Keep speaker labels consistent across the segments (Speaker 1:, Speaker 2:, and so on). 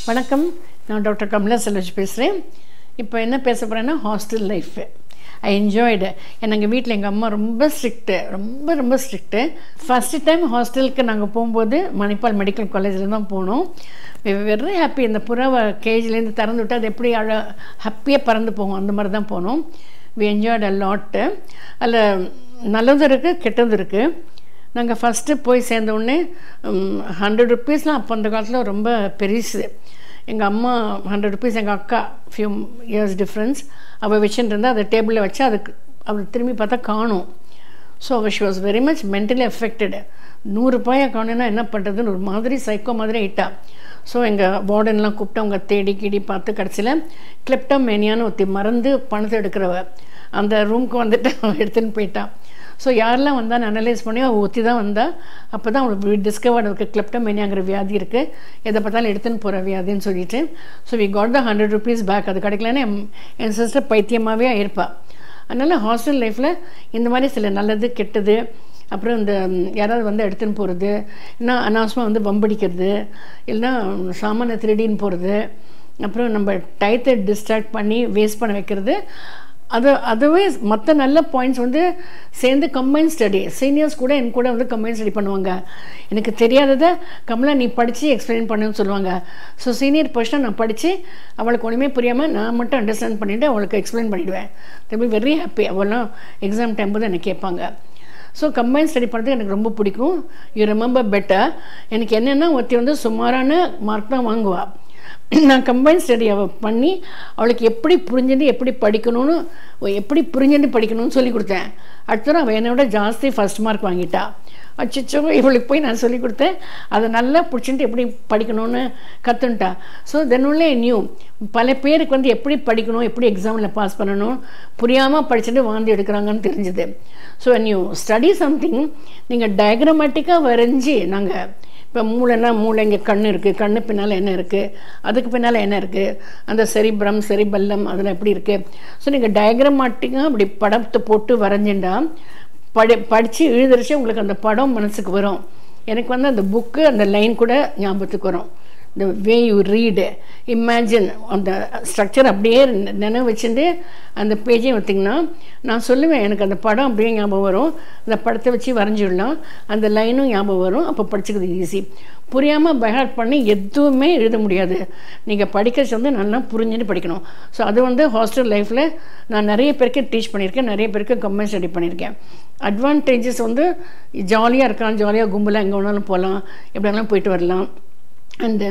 Speaker 1: வணக்கம் நான் டாக்டர் கமலா செல்வஜ் பேசுகிறேன் இப்போ என்ன பேச போகிறேன்னா ஹாஸ்டல் லைஃபு ஐ என்ஜாய்டு எங்கள் வீட்டில் எங்கள் அம்மா ரொம்ப ஸ்ட்ரிக்ட்டு ரொம்ப ரொம்ப ஸ்ட்ரிக்ட்டு ஃபஸ்ட்டு டைம் ஹாஸ்டலுக்கு நாங்கள் போகும்போது மணிப்பால் மெடிக்கல் காலேஜில் தான் போனோம் வெரி ஹாப்பி இந்த புறாவை கேஜ்லேருந்து திறந்து விட்டு அது எப்படி அழ ஹாப்பியாக பறந்து போகும் அந்த மாதிரி தான் போனோம் வி என்ஜாய்டு அ லாட்டு அதில் நல்லதும் இருக்குது கெட்டதும் இருக்குது நாங்கள் ஃபஸ்ட்டு போய் சேர்ந்த உடனே ஹண்ட்ரட் ருப்பீஸ்லாம் அப்போ அந்த காலத்தில் ரொம்ப பெருசு எங்கள் அம்மா ஹண்ட்ரட் ருபீஸ் எங்கள் அக்கா ஃபியூ இயர்ஸ் டிஃப்ரென்ஸ் அவள் வச்சுட்டு இருந்தால் அதை டேபிளில் வச்சு அதுக்கு அவள் திரும்பி பார்த்தா காணும் ஸோ அவள் she was very much mentally affected நூறுரூபாயை காணுன்னா என்ன பண்ணுறதுன்னு ஒரு மாதிரி சைக்கோ மாதிரி ஆயிட்டா ஸோ எங்கள் வார்டன்லாம் கூப்பிட்டு அவங்க தேடி கீடி பார்த்து கடைசியில் கிளிப்டோமேனியான்னு ஒருத்தி மறந்து பணத்தை எடுக்கிறவ அந்த ரூமுக்கு வந்துட்டு அவள் எடுத்துன்னு போயிட்டான் ஸோ யாரெல்லாம் வந்தால் அனலைஸ் பண்ணி அவள் ஒத்தி தான் வந்தால் அப்போ தான் அவளுக்கு டிஸ்கவர்ட் இருக்குது கிளப்டோமேனியாங்கிற வியாதி இருக்குது எதை பார்த்தாலும் எடுத்துன்னு போகிற வியாதின்னு சொல்லிட்டு so we got the hundred rupees back அது கிடைக்கலன்னா என் என் சிஸ்டர் பைத்தியமாகவே ஆயிருப்பாள் அதனால் ஹாஸ்டல் லைஃப்பில் இந்த மாதிரி சில நல்லது கெட்டது அப்புறம் இந்த யாராவது வந்து எடுத்துன்னு போகிறது இல்லைன்னா அனாவசமாக வந்து வம்படிக்கிறது இல்லைன்னா சாமான திருடின்னு போகிறது அப்புறம் நம்ம டயத்தை டிஸ்ட்ராக்ட் பண்ணி வேஸ்ட் பண்ண வைக்கிறது அது அதுவே மற்ற நல்ல பாயிண்ட்ஸ் வந்து சேர்ந்து கம்பைன் ஸ்டடி சீனியர்ஸ் கூட என் கூட வந்து கம்பைன் ஸ்டடி பண்ணுவாங்க எனக்கு தெரியாததை கமலா நீ படித்து எக்ஸ்பிளைன் பண்ணுன்னு சொல்லுவாங்க ஸோ சீனியர் பர்சனாக நான் படித்து அவளுக்கு ஒன்றுமே புரியாமல் நான் மட்டும் அண்டர்ஸ்டாண்ட் பண்ணிவிட்டு அவளுக்கு எக்ஸ்பிளைன் பண்ணிவிடுவேன் பி வெரி ஹாப்பி அவெல்லாம் எக்ஸாம் டைம் போது எனக்கு கேட்பாங்க ஸோ கம்பைன் ஸ்டடி பண்ணுறது எனக்கு ரொம்ப பிடிக்கும் யூ ரிமெம்பர் பெட்டர் எனக்கு என்னென்னா ஒருத்தி வந்து சுமாரான மார்க் தான் வாங்குவாள் நான் கம்பைன் ஸ்டடி அவள் பண்ணி அவளுக்கு எப்படி புரிஞ்சுட்டு எப்படி படிக்கணும்னு எப்படி புரிஞ்சுட்டு படிக்கணும்னு சொல்லி கொடுத்தேன் அடுத்த அவள் என்னோட ஜாஸ்தி ஃபஸ்ட் மார்க் வாங்கிட்டா அச்சோ இவளுக்கு போய் நான் சொல்லி கொடுத்தேன் அதை நல்லா பிடிச்சிட்டு எப்படி படிக்கணும்னு கற்றுன்ட்டா ஸோ தென் உள்ளே நியூ பல பேருக்கு வந்து எப்படி படிக்கணும் எப்படி எக்ஸாமில் பாஸ் பண்ணணும் புரியாமல் படிச்சுட்டு வாந்தி எடுக்கிறாங்கன்னு தெரிஞ்சுது ஸோ நியூ ஸ்டடி சம்திங் நீங்கள் டயக்ராமேட்டிக்காக வரைஞ்சி நாங்கள் இப்போ மூளைனா மூளை இங்கே கண் இருக்குது கண்ணு பின்னால் என்ன இருக்குது அதுக்கு பின்னால் என்ன இருக்குது அந்த செரிப்ரம் செரிபல்லம் அதில் எப்படி இருக்குது ஸோ நீங்கள் டயக்ராமாட்டிக்காக அப்படி படத்தை போட்டு வரைஞ்சிண்டா படி படித்து எழுதுறச்சு உங்களுக்கு அந்த படம் மனசுக்கு வரும் எனக்கு வந்து அந்த புக்கு அந்த லைன் கூட ஞாபகத்துக்கு வரும் இந்த வே யூ ரீடு இமேஜின் அந்த ஸ்ட்ரக்சர் அப்படியே நினைவு வச்சுட்டு அந்த பேஜையும் பார்த்திங்கன்னா நான் சொல்லுவேன் எனக்கு அந்த படம் அப்படியே ஞாபகம் வரும் அந்த படத்தை வச்சு வரைஞ்சிடலாம் அந்த லைனும் ஞாபகம் வரும் அப்போ படிச்சுக்கிறது ஈஸி புரியாமல் பைஹார்ட் பண்ணி எதுவுமே எழுத முடியாது நீங்கள் படிக்கிறது வந்து நல்லா புரிஞ்சுட்டு படிக்கணும் ஸோ அது வந்து ஹாஸ்டல் லைஃப்பில் நான் நிறைய பேருக்கு டீச் பண்ணியிருக்கேன் நிறைய பேருக்கு கம்பைன் ஸ்டடி பண்ணியிருக்கேன் அட்வான்டேஜஸ் வந்து ஜாலியாக இருக்கலாம் ஜாலியாக கும்பலாக எங்கே வேணாலும் போகலாம் எப்படி வேணாலும் போயிட்டு வரலாம் அண்டு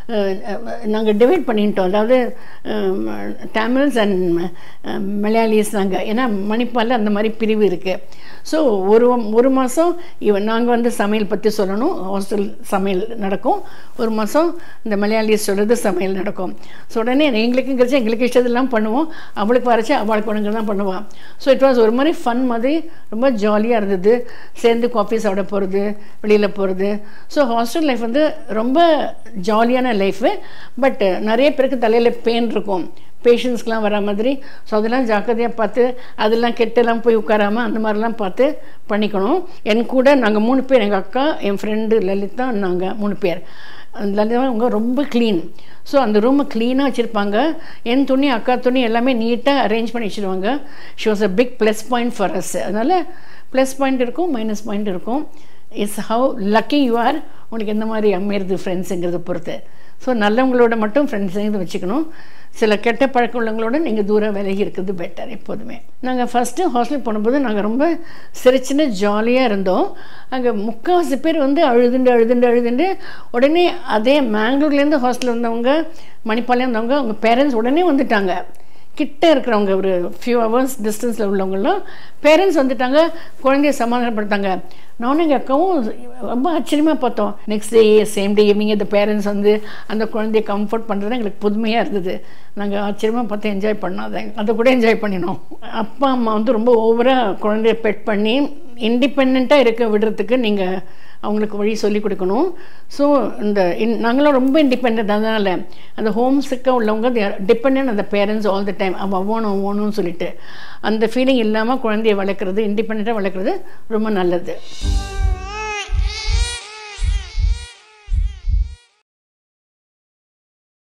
Speaker 1: நாங்கள் டிவைட் பண்ணிட்டோம் அதாவது தமிழ்ஸ் அண்ட் மலையாளிஸ் நாங்கள் ஏன்னா மணிப்பாலில் அந்த மாதிரி பிரிவு இருக்குது ஸோ ஒரு ஒரு மாதம் இவன் நாங்கள் வந்து சமையல் பற்றி சொல்லணும் ஹாஸ்டல் சமையல் நடக்கும் ஒரு மாதம் இந்த மலையாளிஸ் சொல்கிறது சமையல் நடக்கும் ஸோ உடனே எங்களுக்கும் கிடைச்சி எங்களுக்கு இஷ்டத்தெல்லாம் பண்ணுவோம் அவளுக்கு வரைச்சி அவளுக்கு ஒன்றுங்க தான் பண்ணுவாள் ஸோ இட் வாஸ் ஒரு மாதிரி ஃபன் மாதிரி ரொம்ப ஜாலியாக இருந்தது சேர்ந்து காஃபி சாப்பிட போகிறது வெளியில் போகிறது ஸோ ஹாஸ்டல் லைஃப் வந்து ரொம்ப ஜாலியான லைஃபு பட் நிறைய பேருக்கு தலையில் பெயின் இருக்கும் பேஷண்ட்ஸ்க்கெலாம் வர மாதிரி ஸோ அதெல்லாம் ஜாக்கிரதையாக பார்த்து அதெல்லாம் கெட்டெல்லாம் போய் உட்காராமல் அந்த மாதிரிலாம் பார்த்து பண்ணிக்கணும் என் கூட நாங்கள் மூணு பேர் எங்கள் அக்கா என் ஃப்ரெண்டு லலிதா நாங்கள் மூணு பேர் லலிதா அவங்க ரொம்ப க்ளீன் ஸோ அந்த ரூமை க்ளீனாக வச்சுருப்பாங்க என் துணி அக்கா துணி எல்லாமே நீட்டாக அரேஞ்ச் பண்ணி வச்சுருவாங்க she was a big plus point for us அதனால் ப்ளஸ் பாயிண்ட் இருக்கும் மைனஸ் பாயிண்ட் இருக்கும் it's how lucky you are உனக்கு எந்த மாதிரி அமையிறது ஃப்ரெண்ட்ஸுங்கிறத பொறுத்து ஸோ நல்லவங்களோட மட்டும் ஃப்ரெண்ட்ஸுங்கிறது வச்சுக்கணும் சில கெட்ட பழக்கம் உள்ளவங்களோட நீங்கள் தூரம் விலகி இருக்கிறது பெட்டர் எப்போதுமே நாங்கள் ஃபஸ்ட்டு ஹாஸ்டல் போனபோது நாங்கள் ரொம்ப சிரிச்சுன்னு ஜாலியாக இருந்தோம் அங்கே முக்கால்வாசி பேர் வந்து அழுதுண்டு அழுதுண்டு அழுதுண்டு உடனே அதே மேங்களூர்லேருந்து ஹாஸ்டல் வந்தவங்க மணிப்பாளையம் வந்தவங்க அவங்க பேரண்ட்ஸ் உடனே வந்துட்டாங்க கிட்ட இருக்கிறவங்க ஒரு ஃபியூ ஹவர்ஸ் டிஸ்டன்ஸில் உள்ளவங்களும் பேரண்ட்ஸ் வந்துட்டாங்க குழந்தைய சமாதானப்படுத்தாங்க நானும் எங்கள் அக்காவும் ரொம்ப ஆச்சரியமாக பார்த்தோம் next day same day evening இந்த பேரண்ட்ஸ் வந்து அந்த குழந்தைய கம்ஃபர்ட் பண்ணுறது எங்களுக்கு புதுமையாக இருந்தது நாங்கள் ஆச்சரியமாக பார்த்து என்ஜாய் பண்ணோம் அதை அதை கூட என்ஜாய் பண்ணினோம் அப்பா அம்மா வந்து ரொம்ப ஓவராக குழந்தைய பெட் பண்ணி இண்டிபெண்ட்டாக இருக்க விடுறதுக்கு நீங்கள் அவங்களுக்கு வழி சொல்லி கொடுக்கணும் ஸோ இந்த இன் நாங்களும் ரொம்ப இண்டிபெண்ட் அதனால் அந்த ஹோம் சிக்காக உள்ளவங்க டிபெண்ட் அந்த பேரண்ட்ஸ் ஆல் த டைம் அவள் ஓணும் ஓணும்னு சொல்லிட்டு அந்த ஃபீலிங் இல்லாமல் குழந்தைய வளர்க்குறது இண்டிபெண்ட்டாக வளர்க்குறது ரொம்ப நல்லது